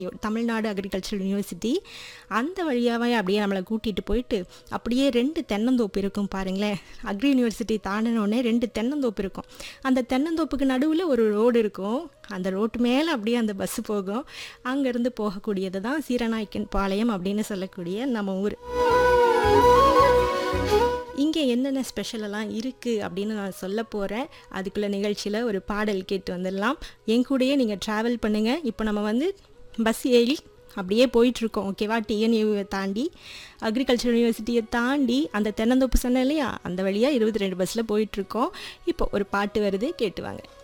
Tamil Nadu agricultural university அந்த வழியாவே அப்படியே நம்மளை கூட்டிகிட்டு போயிட்டு அப்படியே ரெண்டு தென்னந்தோப்பு இருக்கும் பாருங்களேன் அக்ரி யூனிவர்சிட்டி தாண்டினோடனே ரெண்டு தென்னந்தோப்பு இருக்கும் அந்த தென்னந்தோப்புக்கு நடுவில் ஒரு ரோடு இருக்கும் அந்த ரோட்டு மேலே அப்படியே அந்த பஸ்ஸு போகும் அங்கேருந்து போகக்கூடியது தான் சீரநாய்க்கன் பாளையம் அப்படின்னு சொல்லக்கூடிய நம்ம ஊர் இங்கே என்னென்ன ஸ்பெஷலெல்லாம் இருக்குது அப்படின்னு நான் சொல்ல போகிறேன் அதுக்குள்ள நிகழ்ச்சியில் ஒரு பாடல் கேட்டு வந்துடலாம் என் கூடயே நீங்கள் ட்ராவல் பண்ணுங்கள் இப்போ நம்ம வந்து பஸ் ஏறி அப்படியே போயிட்டுருக்கோம் ஓகேவா டிஎன்யூவை தாண்டி அக்ரிகல்ச்சர் யூனிவர்சிட்டியை தாண்டி அந்த தென்னந்தோப்பு சொன்னேன் இல்லையா அந்த வழியாக இருபத்தி ரெண்டு பஸ்ஸில் போயிட்டுருக்கோம் இப்போ ஒரு பாட்டு வருது கேட்டு வாங்க